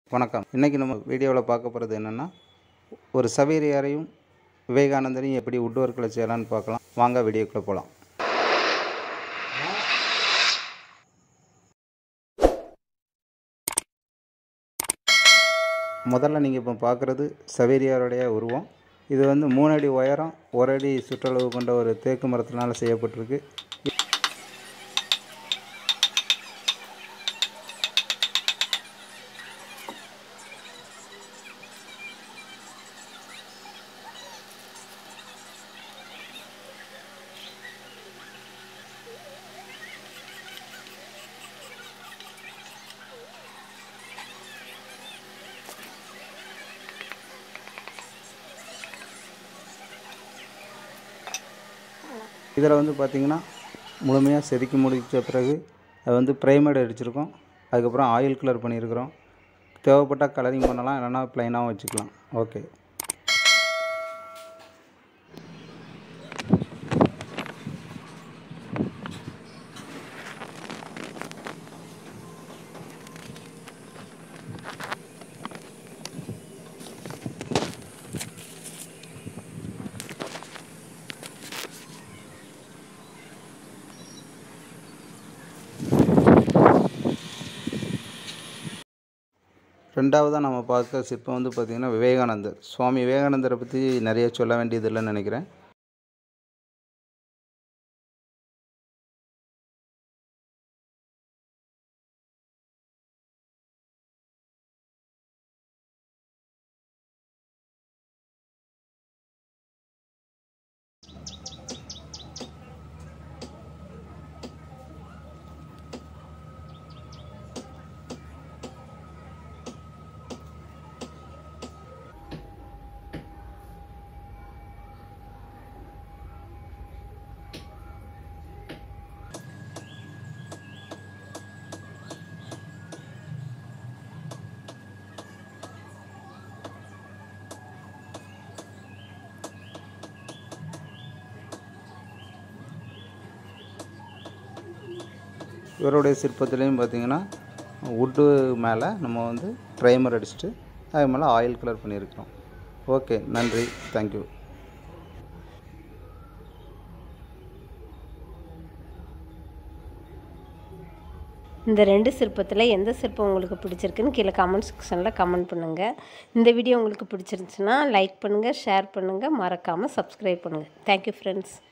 வணக்கம் இன்றைக்கி நம்ம வீடியோவில் பார்க்க போகிறது என்னென்னா ஒரு சவேரியாரையும் விவேகானந்தரையும் எப்படி உட் ஒர்க்கில் செய்யலாம்னு பார்க்கலாம் வாங்க வீடியோக்குள்ளே போகலாம் முதல்ல நீங்கள் இப்போ பார்க்குறது சவேரியாருடைய உருவம் இது வந்து மூணு அடி உயரம் ஒரு அடி சுற்றளவு கொண்ட ஒரு தேக்கு மரத்தினால் செய்யப்பட்டிருக்கு இதில் வந்து பார்த்திங்கன்னா முழுமையாக செதுக்கி முடித்த பிறகு அது வந்து ப்ரைமேட் அடிச்சிருக்கோம் அதுக்கப்புறம் ஆயில் கலர் பண்ணியிருக்கிறோம் தேவைப்பட்டால் கலரிங் பண்ணலாம் இல்லைன்னா ப்ளைனாகவும் வச்சுக்கலாம் ஓகே ரெண்டாவதாக நம்ம பார்க்க சிற்பம் வந்து பார்த்திங்கன்னா விவேகானந்தர் சுவாமி விவேகானந்தரை பற்றி நிறைய சொல்ல வேண்டியது இல்லைன்னு நினைக்கிறேன் இவருடைய சிற்பத்துலேயும் பார்த்திங்கன்னா உட்டு மேலே நம்ம வந்து ப்ரைமர் அடிச்சுட்டு அது மேலே ஆயில் கலர் பண்ணியிருக்கிறோம் ஓகே நன்றி தேங்க்யூ இந்த ரெண்டு சிற்பத்தில் எந்த சிற்பம் உங்களுக்கு பிடிச்சிருக்குன்னு கீழே கமெண்ட் செக்ஷனில் கமெண்ட் பண்ணுங்கள் இந்த வீடியோ உங்களுக்கு பிடிச்சிருந்துச்சுன்னா லைக் பண்ணுங்கள் ஷேர் பண்ணுங்கள் மறக்காமல் சப்ஸ்கிரைப் பண்ணுங்கள் தேங்க்யூ ஃப்ரெண்ட்ஸ்